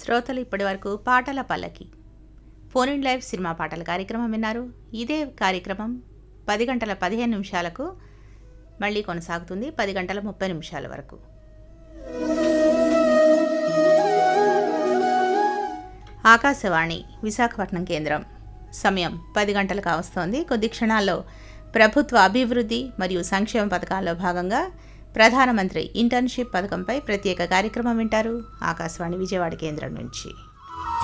శ్రోతలు ఇప్పటివరకు పాటల పల్లకి ఫోన్ ఇన్ లైవ్ సినిమా పాటల కార్యక్రమం విన్నారు ఇదే కార్యక్రమం పది గంటల పదిహేను నిమిషాలకు మళ్ళీ కొనసాగుతుంది పది గంటల ముప్పై నిమిషాల వరకు ఆకాశవాణి విశాఖపట్నం కేంద్రం సమయం పది గంటలకు కావస్తోంది కొద్ది క్షణాల్లో ప్రభుత్వ అభివృద్ధి మరియు సంక్షేమ పథకాల్లో భాగంగా ప్రధానమంత్రి ఇంటర్న్షిప్ పథకంపై ప్రత్యేక కార్యక్రమం వింటారు ఆకాశవాణి విజయవాడ కేంద్రం నుంచి